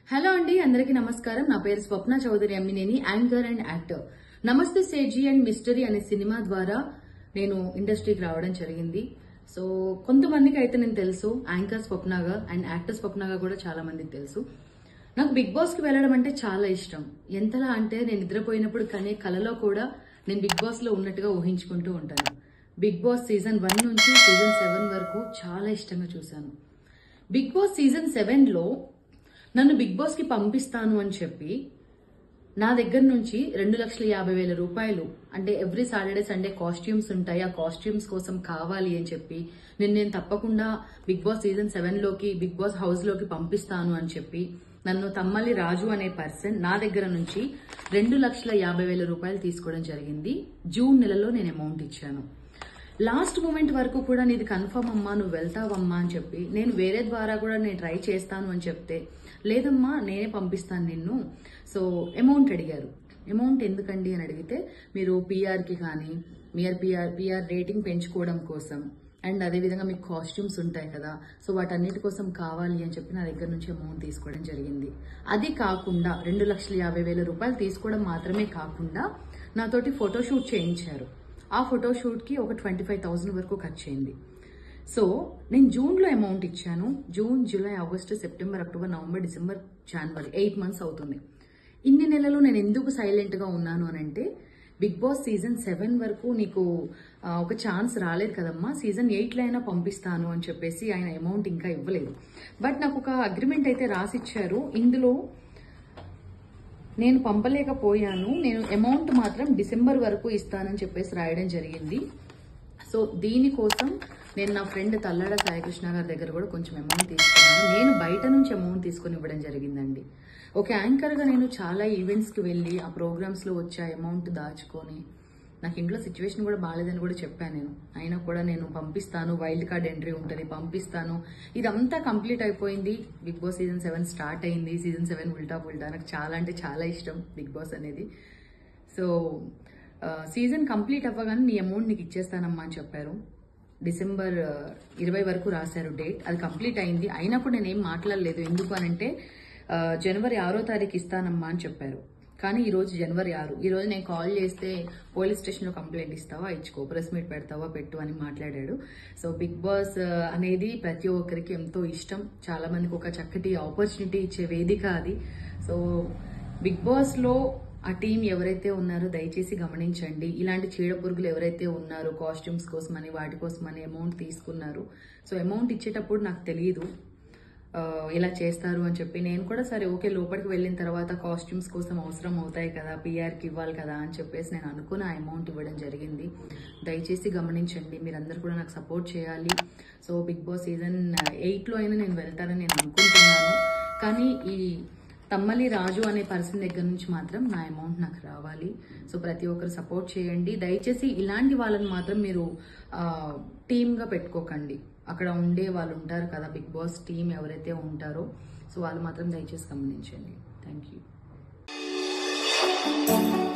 hello అండి అందరికీ నమస్కారం నా పేరు Swapna Chowdary Ammineni anchor and actor నమస్తే సేజీ అండ్ మిస్టరీ అనే సినిమా ద్వారా నేను ఇండస్ట్రీకి రావడం జరిగింది సో కొంతమందికి అయితే నేను తెలుసు యాంకర్ స్వప్నగా అండ్ యాక్టర్ స్వప్నగా కూడా చాలా మందికి తెలుసు నాకు బిగ్ బాస్ కి వెళ్ళడం అంటే చాలా ఇష్టం ఎంతలా అంటే నేను నిద్రపోయినప్పుడు కానీ కలలో కూడా నేను బిగ్ బాస్ లో ఉన్నట్టుగా ఊహించుకుంటూ ఉంటాను బిగ్ బాస్ సీజన్ వన్ నుంచి సీజన్ సెవెన్ వరకు చాలా ఇష్టంగా చూశాను బిగ్ బాస్ సీజన్ సెవెన్ లో నన్ను బిగ్ బాస్ కి పంపిస్తాను అని చెప్పి నా దగ్గర నుంచి రెండు లక్షల యాభై వేల రూపాయలు అంటే ఎవ్రీ సాటర్డే సండే కాస్ట్యూమ్స్ ఉంటాయి ఆ కాస్ట్యూమ్స్ కోసం కావాలి అని చెప్పి నేను నేను తప్పకుండా బిగ్ బాస్ సీజన్ సెవెన్ లోకి బిగ్ బాస్ హౌస్ లోకి పంపిస్తాను అని చెప్పి నన్ను తమ్మల్లి రాజు అనే పర్సన్ నా దగ్గర నుంచి రెండు లక్షల యాభై వేల రూపాయలు తీసుకోవడం జరిగింది జూన్ నెలలో నేను అమౌంట్ ఇచ్చాను లాస్ట్ మూమెంట్ వరకు కూడా నీది కన్ఫర్మ్ అమ్మా నువ్వు వెళ్తావమ్మా అని చెప్పి నేను వేరే ద్వారా కూడా నేను ట్రై చేస్తాను అని చెప్తే లేదమ్మా నేనే పంపిస్తాను నిన్ను సో అమౌంట్ అడిగారు అమౌంట్ ఎందుకండి అని అడిగితే మీరు పీఆర్కి కానీ మీఆర్ పిఆర్ పిఆర్ రేటింగ్ పెంచుకోవడం కోసం అండ్ అదేవిధంగా మీకు కాస్ట్యూమ్స్ ఉంటాయి కదా సో వాటన్నిటి కోసం కావాలి అని చెప్పి నా దగ్గర నుంచి అమౌంట్ తీసుకోవడం జరిగింది అది కాకుండా రెండు లక్షల యాభై వేల రూపాయలు తీసుకోవడం మాత్రమే కాకుండా నాతోటి ఫోటోషూట్ చేయించారు ఆ ఫోటోషూట్ కి ఒక ట్వంటీ ఫైవ్ థౌసండ్ వరకు ఖర్చు అయింది సో నేను జూన్ లో అమౌంట్ ఇచ్చాను June July August September October November December January eight months అవుతుంది ఇన్ని నెలలు నేను ఎందుకు సైలెంట్ గా ఉన్నాను అని అంటే బిగ్ బాస్ సీజన్ సెవెన్ వరకు నీకు ఆ, ఒక ఛాన్స్ రాలేదు కదమ్మా సీజన్ ఎయిట్ లో అయినా పంపిస్తాను అని చెప్పేసి ఆయన అమౌంట్ ఇంకా ఇవ్వలేదు బట్ నాకు ఒక అగ్రిమెంట్ అయితే రాసిచ్చారు ఇందులో నేను పంపలేకపోయాను నేను అమౌంట్ మాత్రం డిసెంబర్ వరకు ఇస్తానని చెప్పేసి రాయడం జరిగింది సో దీనికోసం నేను నా ఫ్రెండ్ తల్లడ సాయికృష్ణ గారి దగ్గర కూడా కొంచెం అమౌంట్ తీసుకున్నాను నేను బయట నుంచి అమౌంట్ తీసుకొని ఇవ్వడం జరిగిందండి ఒక యాంకర్గా నేను చాలా ఈవెంట్స్కి వెళ్ళి ఆ ప్రోగ్రామ్స్లో వచ్చే అమౌంట్ దాచుకొని నాకు ఇంట్లో సిచ్యువేషన్ కూడా బాగాలేదని కూడా చెప్పాను నేను అయినా కూడా నేను పంపిస్తాను వైల్డ్ కార్డ్ ఎంట్రీ ఉంటుంది పంపిస్తాను ఇదంతా కంప్లీట్ అయిపోయింది Bigg Boss season seven start అయింది సీజన్ సెవెన్ ఉల్టా పుల్టా నాకు చాలా అంటే చాలా ఇష్టం బిగ్ బాస్ అనేది సో ఆ, సీజన్ కంప్లీట్ అవ్వగానే నీ అమౌంట్ నీకు ఇచ్చేస్తానమ్మా అని చెప్పారు డిసెంబర్ ఆ, ఇరవై వరకు రాశారు డేట్ అది కంప్లీట్ అయింది అయినప్పుడు నేను ఏం మాట్లాడలేదు ఎందుకు అనంటే ఆ, జనవరి ఆరో తారీఖు ఇస్తానమ్మా అని చెప్పారు కానీ ఈ రోజు జనవరి ఆరు ఈ రోజు నేను కాల్ చేస్తే పోలీస్ స్టేషన్లో కంప్లైంట్ ఇస్తావా ఇచ్చుకో ప్రెస్ మీట్ పెడతావా పెట్టు అని మాట్లాడాడు సో బిగ్ బాస్ ఆ, అనేది ప్రతి ఒక్కరికి ఎంతో ఇష్టం చాలా మందికి ఒక చక్కటి ఆపర్చునిటీ ఇచ్చే వేదిక అది సో బిగ్ బాస్ లో ఆ టీం ఎవరైతే ఉన్నారో దయచేసి గమనించండి ఇలాంటి చీడ పురుగులు ఎవరైతే ఉన్నారో కాస్ట్యూమ్స్ కోసమని వాటి కోసమని అమౌంట్ తీసుకున్నారు సో అమౌంట్ ఇచ్చేటప్పుడు నాకు తెలియదు ఆ, ఇలా చేస్తారు అని చెప్పి నేను కూడా సరే ఓకే లోపలికి వెళ్ళిన తర్వాత కాస్ట్యూమ్స్ కోసం అవసరం అవుతాయి కదా పిఆర్కి ఇవ్వాలి కదా అని చెప్పేసి నేను అనుకున్న ఆ అమౌంట్ ఇవ్వడం జరిగింది దయచేసి గమనించండి మీరందరూ కూడా నాకు సపోర్ట్ చేయాలి సో బిగ్ బాస్ సీజన్ ఎయిట్లో అయినా నేను వెళ్తానని నేను అనుకుంటున్నాను కానీ ఈ తమ్మలి రాజు అనే పర్సన్ దగ్గర నుంచి మాత్రం నా అమౌంట్ నాకు రావాలి సో ప్రతి ఒక్కరు సపోర్ట్ చేయండి దయచేసి ఇలాంటి వాళ్ళని మాత్రం మీరు ఆ, టీమ్గా పెట్టుకోకండి అక్కడ ఉండే వాళ్ళు ఉంటారు కదా బిగ్ బాస్ టీం ఎవరైతే ఉంటారో సో వాళ్ళు మాత్రం దయచేసి గమనించండి థ్యాంక్ యూ